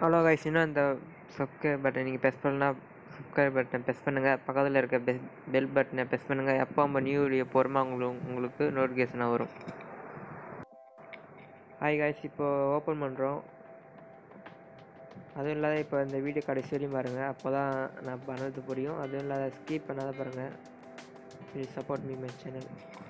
Hello guys இன்னும் இந்த subscribe button நீங்கள் ப்ரெஸ் பண்ணலாம் சப்ஸ்கிரைப் பட்டன் ப்ரெஸ் பண்ணுங்கள் பக்கத்தில் இருக்க பெல் பெல் பட்டனை ப்ரெஸ் பண்ணுங்கள் எப்போ நம்ம நியூ வீடியோ போகிறோமோ உங்களுக்கு உங்களுக்கு நோட்டிஃபிகேஷனாக வரும் ஹாய் கைஸ் இப்போ ஓப்பன் பண்ணுறோம் அதுவும் இல்லாத இப்போ இந்த வீடியோ கடைசி வரையும் பாருங்கள் அப்போ தான் நான் பண்ணது புரியும் அதுவும் இல்லாத ஸ்கிப் பண்ணாத பாருங்கள் please support me my channel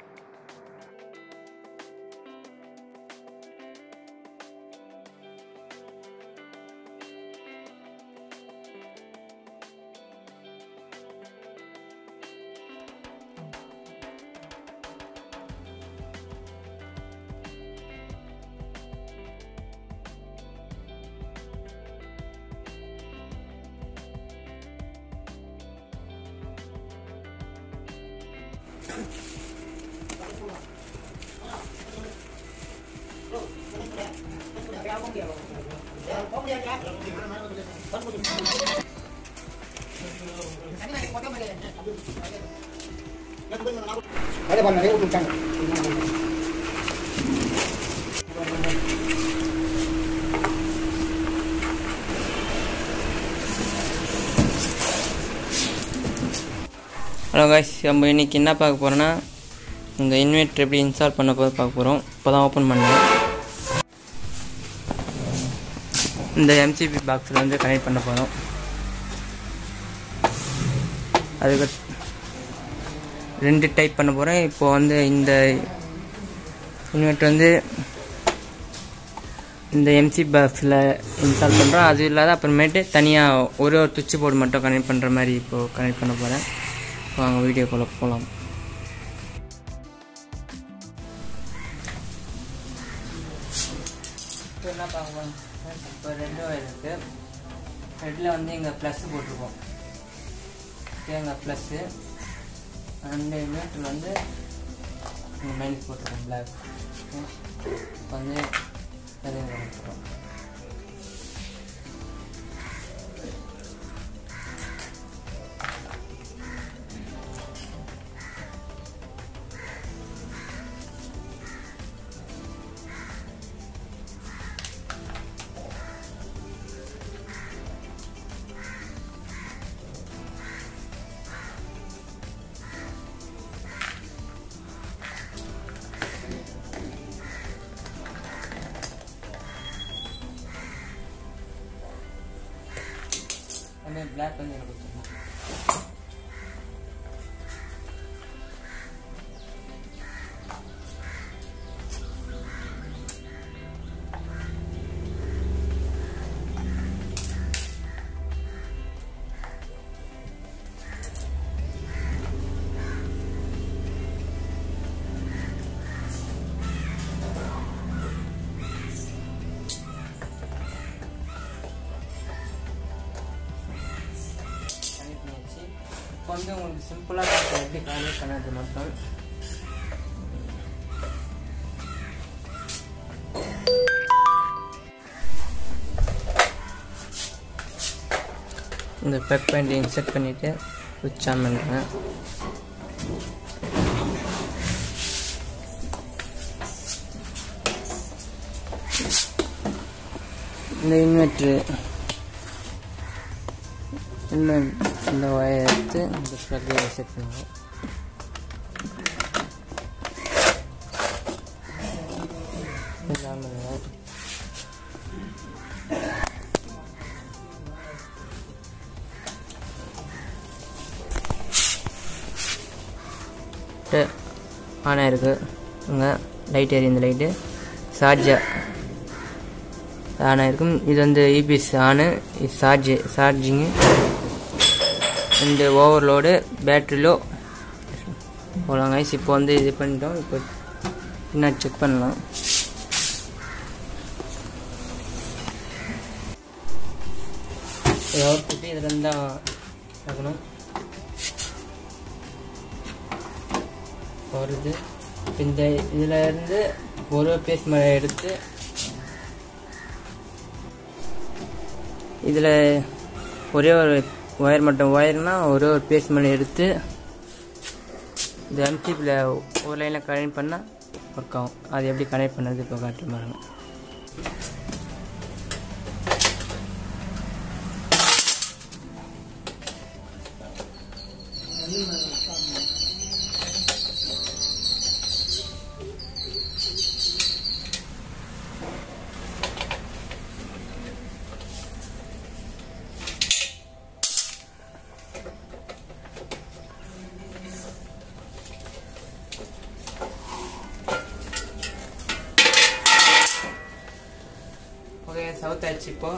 Ada bang, ada utusan. Hello guys நம்ம இன்றைக்கி என்ன பார்க்க போகிறோன்னா இந்த இன்வெர்ட்டர் எப்படி இன்ஸ்டால் பண்ண போது பார்க்க போகிறோம் இப்போ தான் ஓப்பன் பண்ணேன் இந்த எம்சிபி பாக்ஸில் வந்து கனெக்ட் பண்ண போகிறோம் அதுக்கு ரெண்டு டைப் பண்ண போகிறேன் இப்போ வந்து இந்த இன்வெர்ட்டர் வந்து இந்த எம்சி பாக்ஸில் இன்ஸ்டால் பண்ணுறோம் அது இல்லாத அப்புறமேட்டு தனியாக ஒரு ஒரு சுவிட்ச் போர்டு மட்டும் கனெக்ட் பண்ணுற மாதிரி இப்போது கனெக்ட் பண்ண போகிறேன் வாங்க வீடியோக்குள்ளே போகலாம் இப்போ என்ன பார்க்கலாம் இப்போ ரெண்டு வயர் இருக்குது ரெட்டில் வந்து இங்கே ப்ளஸ் போட்டிருக்கோம் ஓகே இங்கே ப்ளஸ்ஸு அண்டு மீட்டர் வந்து இங்கே மைனஸ் போட்டிருக்கோம் பிளாக் இப்போ வந்து அதை போட்டுருக்கோம் வந்து பிளாக் வந்து எனக்கு கொடுத்துருங்க கனெக்ட் பண்ணியாச்சு இப்போ வந்து உங்களுக்கு சிம்பிளாக காட்டுறேன் எப்படி கனெக்ட் பண்ணது மட்டும் இந்த பெக் பாயிண்ட் இன்செர்ட் பண்ணிவிட்டு சுவிட்ச் ஆன் பண்ணுறேன் இந்த இன்வெர்ட்ரு இன்னும் இந்த ஒயர் எடுத்து இந்த ப்ளக்கில் செட் பண்ணுவோம் இது on பண்ணுங்க. இது ஆன் ஆயிருக்கு இங்கே லைட் எரியும் இந்த லைட்டு சார்ஜர் ஆன் ஆயிருக்கும் இது வந்து இபிஎஸ் ஆனு இது சார்ஜ் சார்ஜிங்கு இந்த ஓவர்லோடு பேட்ரிலோ போகலாம் கைஸ் இப்போ வந்து இது பண்ணிட்டோம் இப்போ என்ன செக் பண்ணலாம் இது அவுட் புட்டு இதில் இருந்தால் ஆகணும் வருது இந்த இதில் இருந்து ஒரு பேஸ் மழை எடுத்து இதில் ஒரே ஒரு ஒயர் மட்டும் ஒயர்னா ஒரே ஒரு பேஸ் மணி எடுத்து இந்த எம்டிபியில் ஒரு லைனில் கனெக்ட் பண்ணால் ஒர்க் ஆகும் அது எப்படி கனெக்ட் பண்ணுறது இப்போ காட்டுற பாருங்க சவுத்தாச்சு இப்போ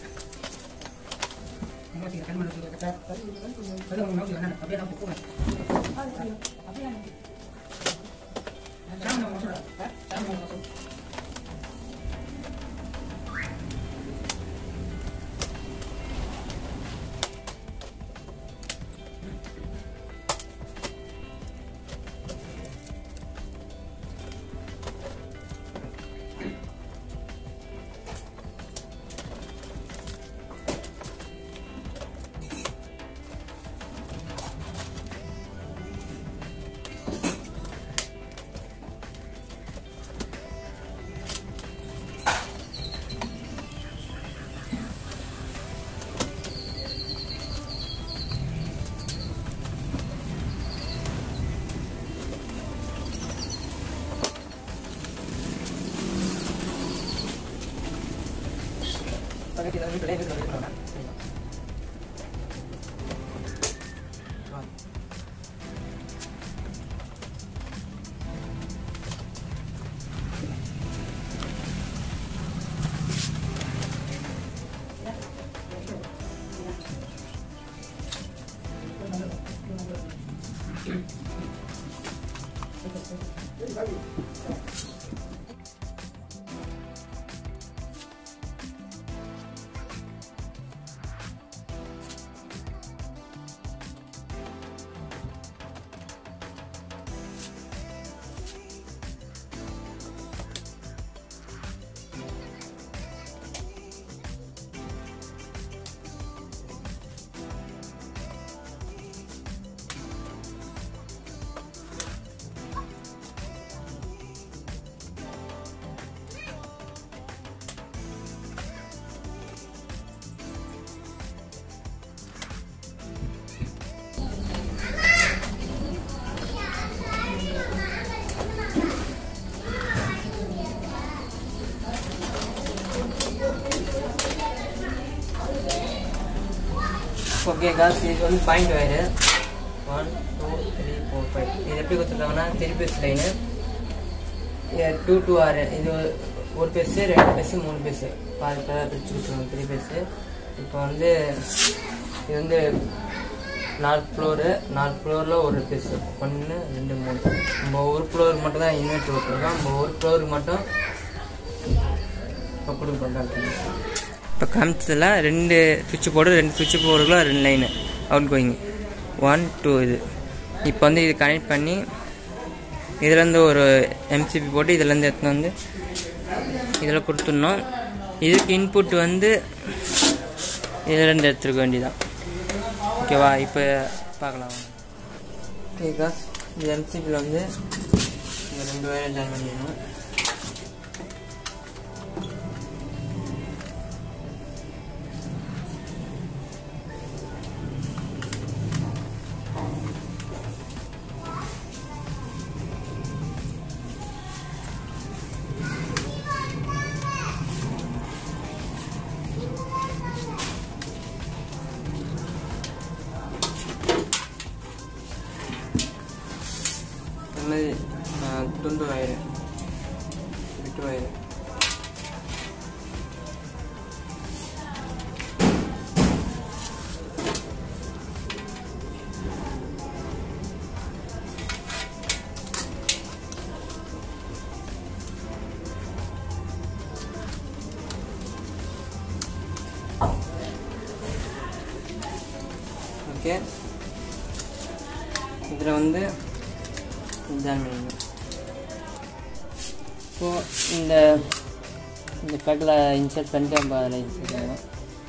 ஓகே காஸ் இது வந்து point wire one two three four five இது எப்படி கொடுத்துருக்காங்கன்னா three phase line two two ஆறு இது ஒரு பீஸு ரெண்டு பீஸு மூணு பீஸு பாதி பேராக பிரித்து கொடுத்துருக்காங்க த்ரீ பீஸு இப்போ வந்து இது வந்து நாலு ஃப்ளோரு நாலு ஃப்ளோரில் ஒரு பீஸு ஒன்று ரெண்டு மூணு நம்ம ஒரு ஃப்ளோருக்கு மட்டும் தான் இன்வெர்ட் கொடுத்துருக்கோம் நம்ம ஒரு ஃப்ளோருக்கு மட்டும் இப்போ கொடுக்க பண்ணுறாங்க இப்போ காமிச்சதில் ரெண்டு சுவிட்ச் போர்டு ரெண்டு சுவிட்ச் போர்டுக்குள்ள ரெண்டு line outgoing one two இது இப்போ வந்து இது கனெக்ட் பண்ணி இதுலேருந்து ஒரு எம்சிபி போட்டு இதுலேருந்து எடுத்துன்னு வந்து இதில் கொடுத்துடணும் இதுக்கு இன்புட் வந்து இதுலேருந்து எடுத்துருக்க வேண்டியதான் ஓகேவா இப்போ பார்க்கலாம் ஓகே காஸ் இந்த எம்சிபியில் வந்து இந்த ரெண்டு வயர் ஜாயின் பண்ணிடணும் இந்த மாதிரி ஆ, துண்டு வயரு விட்டு வயரு ஓகே இதில் வந்து ஜாயின் பண்ணிடணும் ஸோ இந்த இந்த ப்ளக்கில் இன்சர்ட் பண்ணிட்டு நம்ம அதில் இன்சர்ட் பண்ணணும்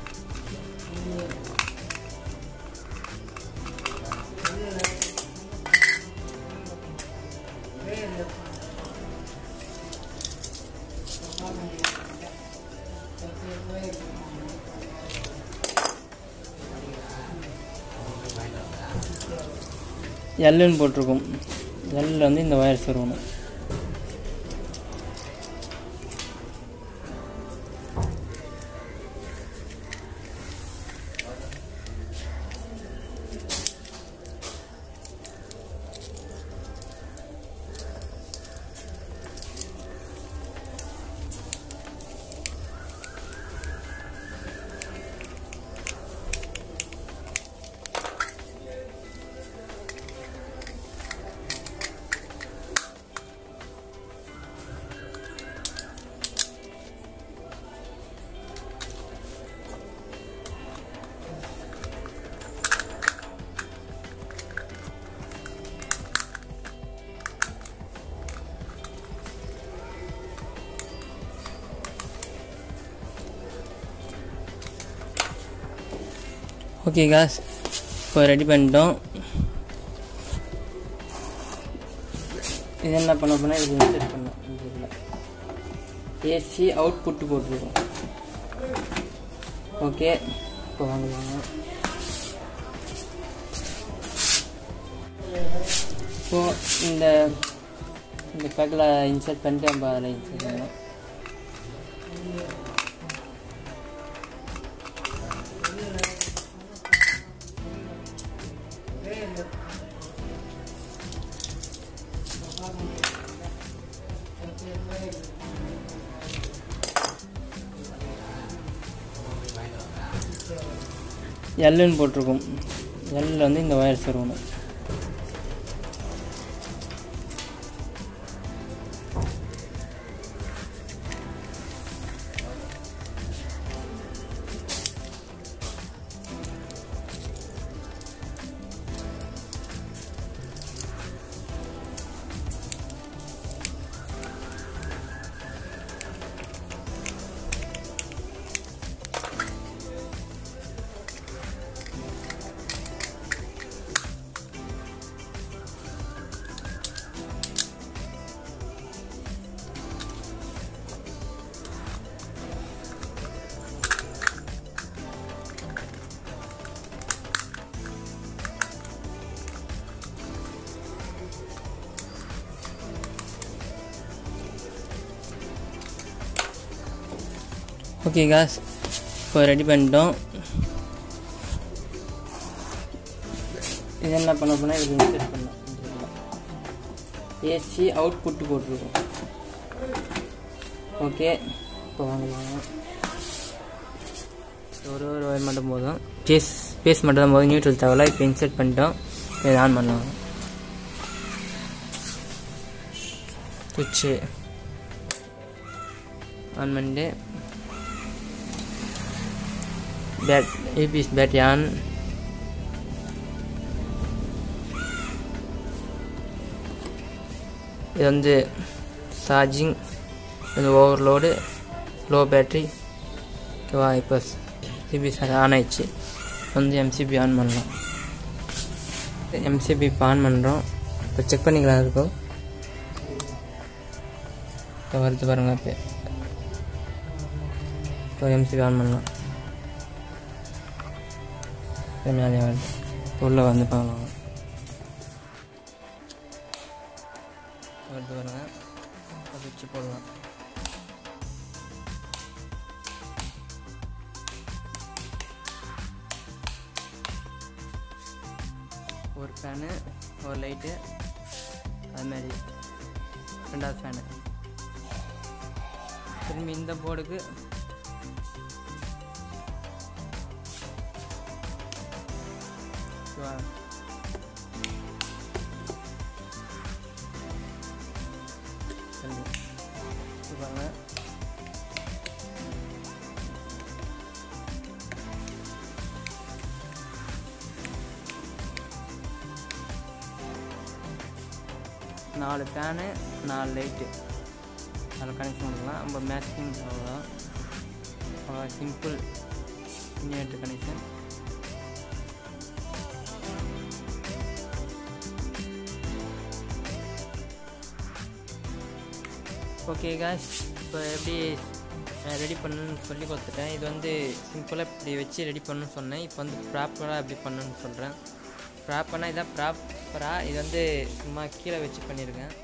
எல்லுன்னு போட்டிருக்கும் எல்லில் வந்து இந்த ஒயர் சொருகணும் ஓகே காஸ் இப்போ ரெடி பண்ணிட்டோம் இது என்ன பண்ண போனால் இது இன்செர்ட் பண்ணோம் இந்த இதில் ஏசி அவுட்புட் போட்டிருக்கோம் ஓகே இப்போ வாங்க வாங்க இப்போ இந்த இந்த பேக்கில் இன்சர்ட் பண்ணிட்டு நம்ம அதில் இன்சர்ட் பண்ணணும் எல்லுன்னு போட்டிருக்கோம் எல்லில் வந்து இந்த ஒயர் சொருகணும் ஓகே காஸ் இப்போ ரெடி பண்ணிட்டோம் இது என்ன பண்ண போனால் இது இன்செர்ட் பண்ணோம் ஏசி அவுட்புட் போட்டிருக்கோம் ஓகே இப்போ வாங்க வாங்க ஒரு ஒரு ஒயர் மட்டும் போதும் பேஸ் பேஸ் மட்டும் தான் போதும் நியூட்ரல் தேவையில்ல இப்போ இன்செர்ட் பண்ணிட்டோம் இதை ஆன் பண்ணலாம் சுவிட்சு ஆன் பண்ணிட்டு பேட் ஏபிஎஸ் பேட்டரி ஆன் இது வந்து சார்ஜிங் இது ஓவர்லோடு லோ பேட்ரி ஓகேவா இப்போ சிபிஎஸ் ஆன் ஆயிடுச்சு வந்து எம்சிபி ஆன் பண்ணலாம் எம்சிபி இப்போ ஆன் பண்ணுறோம் இப்போ செக் பண்ணிக்கலாம் இருக்கும் இப்போ வருது பாருங்கள் இப்போ இப்போ எம்சிபி ஆன் பண்ணலாம் மேலே வருது உள்ளே வந்து பார்க்கலாம் வருது பாருங்க சுவிட்ச் போடலாம் ஒரு ஃபேனு ஒரு லைட்டு அது மாதிரி ரெண்டாவது ஃபேனு திரும்பி இந்த போர்டுக்கு ஓகேவா சரி இது பாருங்க நாலு ஃபேனு நாலு லைட்டு அதில் கனெக்ஷன் கொடுக்கலாம் நம்ம மேக்ஸிமம் அவ்வளோதான் அவ்வளோ simple inverter connection okay guys இப்போ எப்படி ரெடி பண்ணணும்னு சொல்லி கொடுத்துட்டேன் இது வந்து சிம்பிளாக இப்படி வச்சு ரெடி பண்ணணும்னு சொன்னேன் இப்போ வந்து ப்ராப்பராக எப்படி பண்ணணும்னு சொல்கிறேன் ப்ராப்பராக இதான் ப்ராப்பராக இது வந்து சும்மா கீழே வச்சு பண்ணியிருக்கேன்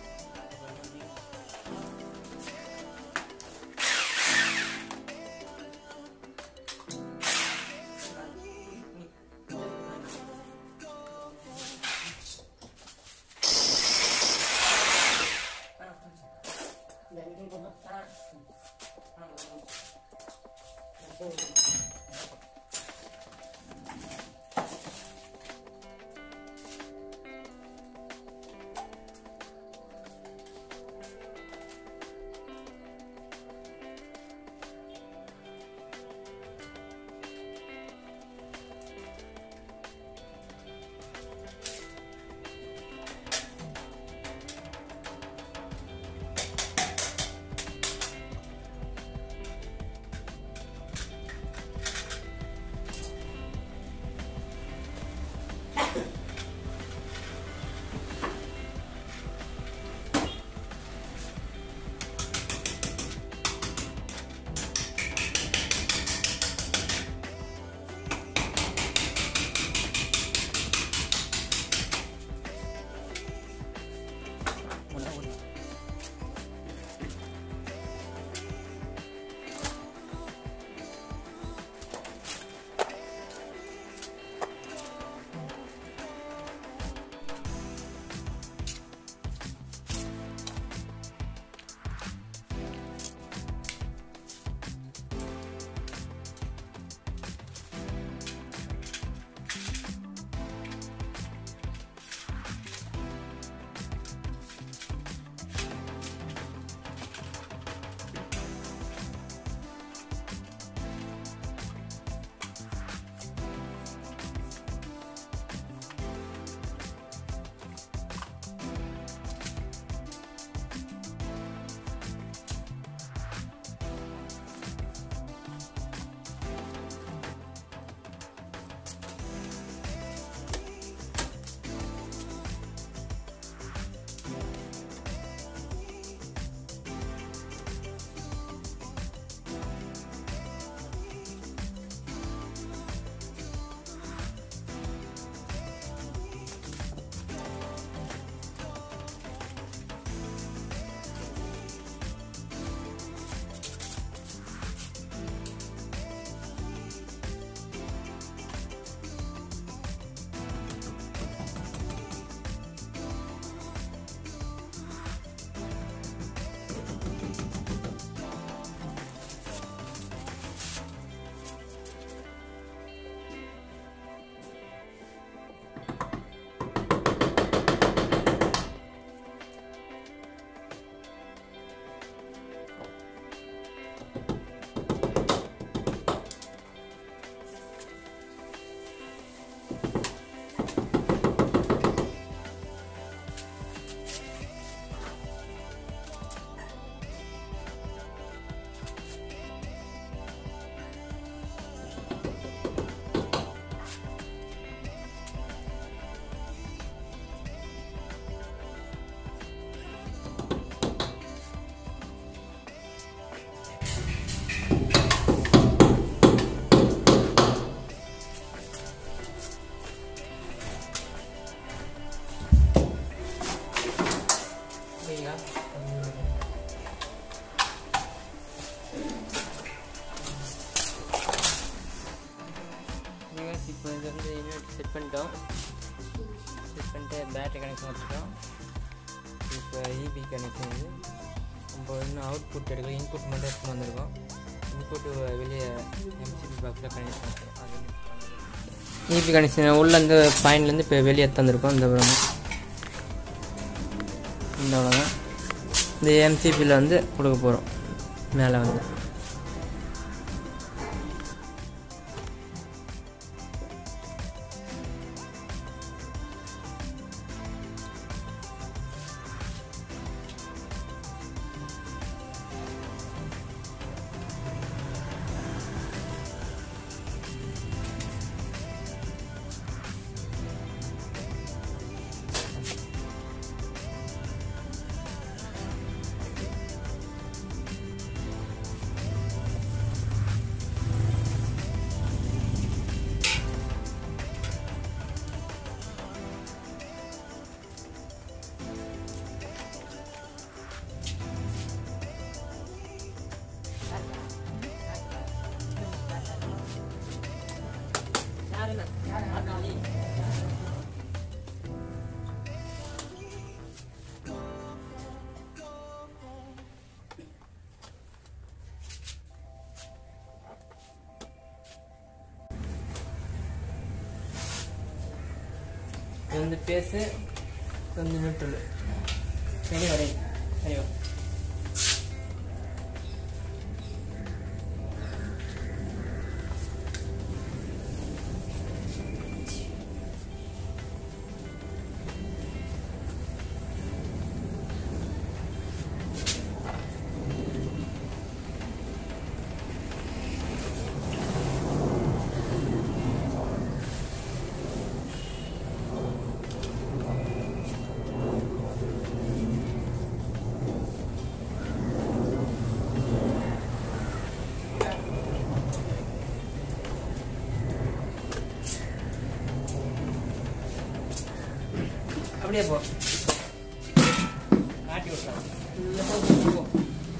ஓகேங்களா யூஎஸ் இப்போ இது வந்து யூனிட் செட் பண்ணிட்டோம் செட் பண்ணிட்டு பேட்டரி கனெக்ஷன் வச்சுட்டோம் இப்போ இபி கனெக்ஷன் இது நம்ம இன்னும் அவுட்புட் எடுக்கல இன்புட் மட்டும் எடுத்து வந்திருக்கோம் இன்புட் வெளியே எம்சிபி பாக்ஸில் கனெக்ட் பண்ணுறோம் அது இபி கனெக்ஷன் உள்ளேருந்து பாயிண்ட்லேருந்து இப்போ வெளியே எடுத்து வந்திருக்கோம் இந்த பாருங்க. இந்த அவ்வளோதான் இந்த எம்சிபியில் வந்து கொடுக்க போகிறோம் மேலே வந்து இது வந்து பேஸு கொஞ்சம் நியூட்ரல் சரி வரை சரி வா. அப்படியே போ காட்டி விட்றேன் உள்ள போ, போ, போ.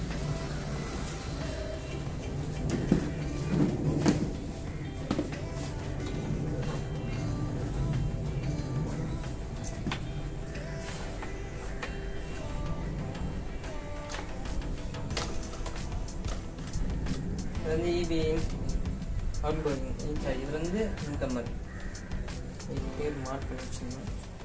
இது வந்து இபி அவுட் கோயிங் சாரி இது வந்து இன்கம்மர் இது பேர் மார்க் பண்ணி வச்சுக்கணும்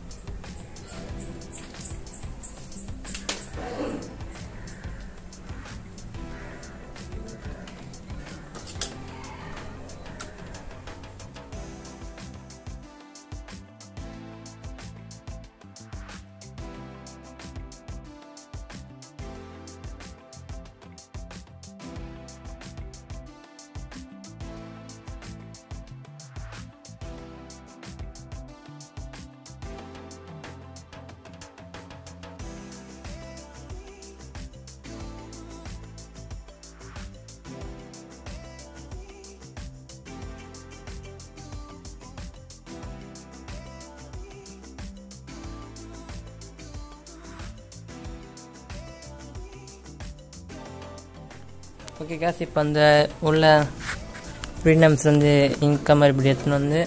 ஓகே கேஸ் இப்போ அந்த உள்ள ஃப்ரீடம்ஸ் வந்து இன்கம் இப்படி எடுத்துன்னு வந்து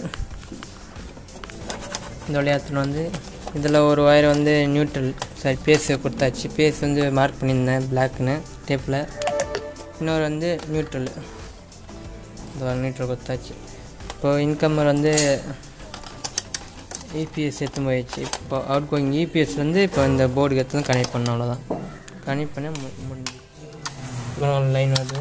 இந்த வழியாக எடுத்துன்னு வந்து இதில் ஒரு ஒயர் வந்து நியூட்ரல் சாரி பேஸ் கொடுத்தாச்சு பேஸ் வந்து மார்க் பண்ணியிருந்தேன் பிளாக்னு டேப்பில் இன்னொரு வந்து நியூட்ரல் இந்த நியூட்ரல் கொடுத்தாச்சு இப்போ இன்கம்மர் வந்து இபிஎஸ் எடுத்து போயிடுச்சு இப்போ அவுட் கோயிங் இபிஎஸ் வந்து இப்போ இந்த போர்டுக்கு எடுத்து கனெக்ட் பண்ணோம் அவ்வளோதான் கனெக்ட் பண்ண மு முடிஞ்சு லைன் வருது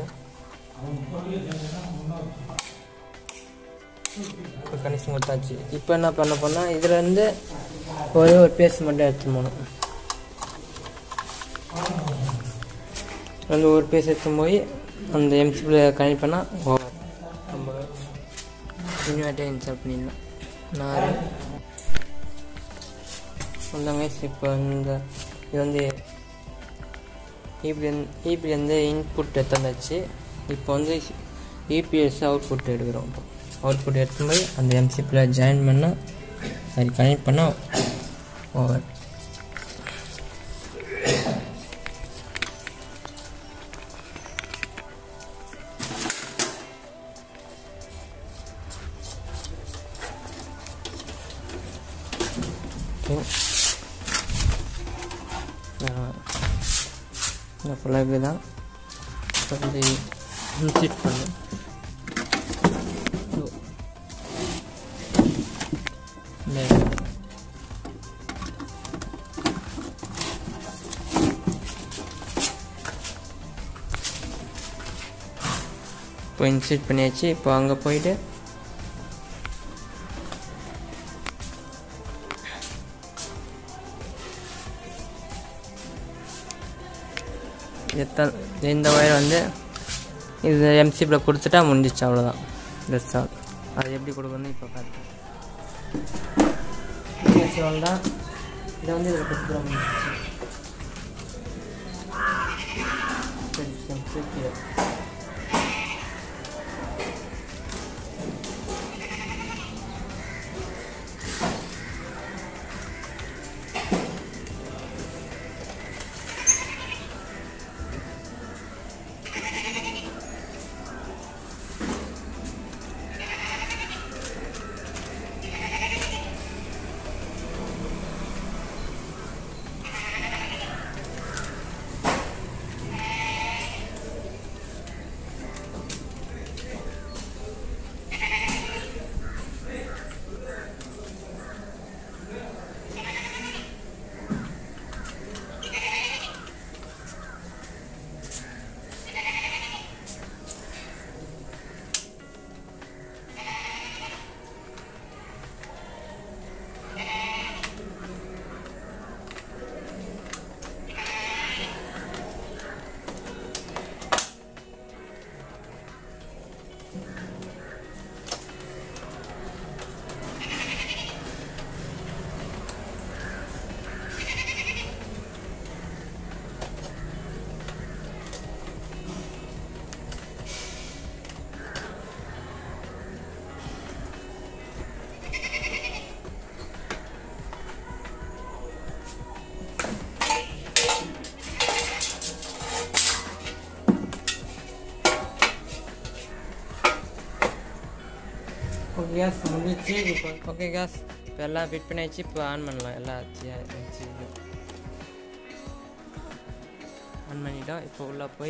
இப்போ கனெக்ஷன் கொடுத்தாச்சு இப்போ என்ன பண்ண போனால் இதில் இருந்து ஒரே ஒரு பேஸ் மட்டும் எடுத்து போகணும் வந்து ஒரு பேஸ் எடுத்து போய் அந்த எம்சிபியில் கனெக்ட் பண்ணால் ஓவர் நம்ம இன்வெர்ட்டே இன்ஸ்டால் பண்ணிடலாம் நாலு சொந்தங்க இப்போ இந்த இது வந்து இப்படி இப்படி வந்து இன்புட் எடுத்தாச்சு இப்போ வந்து இபிஎஸ் அவுட்புட் எடுக்கிறோம் இப்போ அவுட்புட் எடுத்து போய் அந்த எம்சிபியில் ஜாயின் பண்ணால் சாரி கனெக்ட் பண்ணால் ஓவர் இந்த பிளகு தான் இப்போ வந்து இன்சிட் பண்ணு ஓ. இந்த இப்போ இன்சிட் பண்ணியாச்சு இப்போ அங்கே போயிட்டு எத்தனை இந்த ஒயர் வந்து இது எம்சிபியில் கொடுத்துட்டா முடிஞ்சிச்சு அவ்வளோதான் தட்ஸ் ஆல் அது எப்படி கொடுக்கணும்னு இப்போ பார்த்து அவ்வளோதான் இதை வந்து இதில் கொடுத்துட முடிஞ்சிச்சு சரி, சரி, சரி, கீழே. ஓகே கேஸ் முடிஞ்சிச்சு இப்போ ஓகே கேஸ் இப்போ எல்லாம் ஃபிட் பண்ணியாச்சு இப்போ ஆன் பண்ணலாம் எல்லாம் ஆன் பண்ணிட்டோம் இப்போ உள்ளே போய்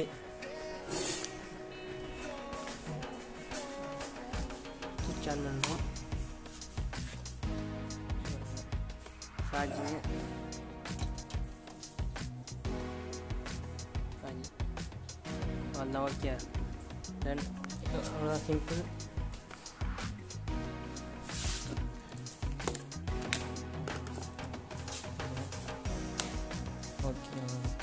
சுவிட்ச் ஆன் பண்ணுறோம் சார்ஜிங் அவ்வளோதான் ஓகே தென் அவ்வளோதான் சிம்பிள் ஓகே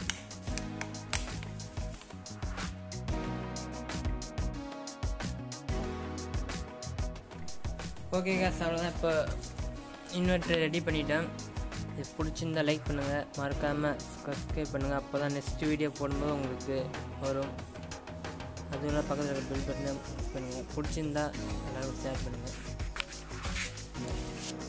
ஓகே காஸ் அவ்வளோதான் இப்போ இன்வெர்ட்டர் ரெடி பண்ணிட்டேன் இது பிடிச்சிருந்தா லைக் பண்ணுங்கள் மறக்காமல் சப்ஸ்கிரைப் பண்ணுங்கள் அப்போ தான் நெக்ஸ்ட் வீடியோ போடும்போது உங்களுக்கு வரும் அதுவும் இல்லாமல் பக்கத்தில் இருக்க பில் பட்டனை பண்ணுங்கள் பிடிச்சிருந்தா எல்லோரும் ஷேர் பண்ணுங்கள்